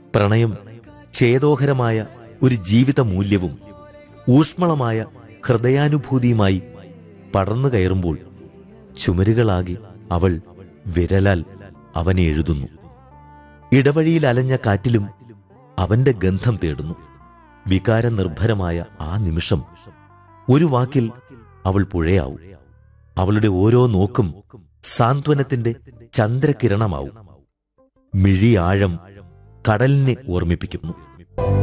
പ്രണയം ചേതോഹരമായ ഒരു ജീവിത മൂല്യവും ഊഷ്മളമായ ഹൃദയാനുഭൂതിയുമായി പടർന്നു കയറുമ്പോൾ ചുമരുകളാകെ അവൾ വിരലാൽ അവനെ എഴുതുന്നു ഇടവഴിയിൽ അലഞ്ഞ കാറ്റിലും അവന്റെ ഗന്ധം തേടുന്നു വികാരനിർഭരമായ ആ നിമിഷം ഒരു വാക്കിൽ അവൾ പുഴയാവും അവളുടെ ഓരോ നോക്കും സാന്ത്വനത്തിന്റെ ചന്ദ്രകിരണമാവും മിഴിയാഴം കടലിനെ ഓർമ്മിപ്പിക്കുന്നു